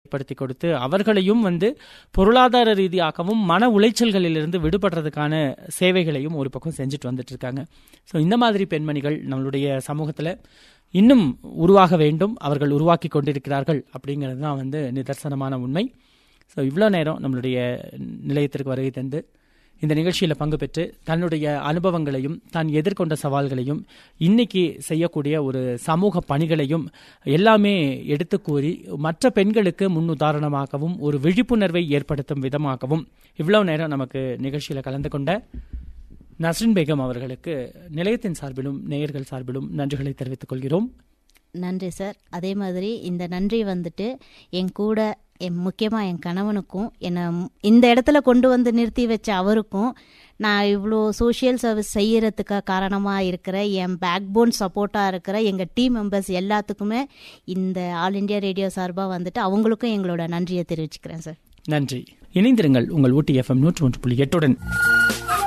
ஏற்படுத்தி கொடுத்து அவர்களையும் வந்து பொருளாதார ரீதியாகவும் மன உளைச்சல்களிலிருந்து விடுபடுறதுக்கான சேவைகளையும் ஒரு பக்கம் செஞ்சுட்டு வந்துட்டு இருக்காங்க ஸோ இந்த மாதிரி பெண்மணிகள் நம்மளுடைய சமூகத்தில் இன்னும் உருவாக வேண்டும் அவர்கள் உருவாக்கி கொண்டிருக்கிறார்கள் அப்படிங்கிறது தான் வந்து நிதர்சனமான உண்மை ஸோ இவ்வளோ நேரம் நம்மளுடைய நிலையத்திற்கு வருகை தந்து இந்த நிகழ்ச்சியில் பங்கு பெற்று தன்னுடைய அனுபவங்களையும் தான் எதிர்கொண்ட சவால்களையும் இன்னைக்கு செய்யக்கூடிய ஒரு சமூக பணிகளையும் எல்லாமே எடுத்து கூறி மற்ற பெண்களுக்கு முன் உதாரணமாகவும் ஒரு விழிப்புணர்வை ஏற்படுத்தும் விதமாகவும் இவ்வளவு நேரம் நமக்கு நிகழ்ச்சியில் கலந்து கொண்ட நஸ்ரின் பேகம் அவர்களுக்கு நிலையத்தின் சார்பிலும் நேயர்கள் சார்பிலும் நன்றிகளை தெரிவித்துக் கொள்கிறோம் நன்றி சார் அதே மாதிரி இந்த நன்றி வந்துட்டு என் கூட என் முக்கியமாக என் கணவனுக்கும் என்னை இந்த இடத்துல கொண்டு வந்து நிறுத்தி வச்ச அவருக்கும் நான் இவ்வளோ சோஷியல் சர்வீஸ் செய்யறதுக்கு காரணமாக இருக்கிற என் பேக் போன் சப்போர்ட்டாக இருக்கிற எங்கள் டீம் மெம்பர்ஸ் எல்லாத்துக்குமே இந்த ஆல் இண்டியா ரேடியோ சார்பாக வந்துட்டு அவங்களுக்கும் எங்களோட நன்றியை தெரிவிச்சுக்கிறேன் சார் நன்றி இணைந்திருங்கள் உங்கள் ஊட்டி எஃப்எம் நூற்று ஒன்று புள்ளி எட்டுடன்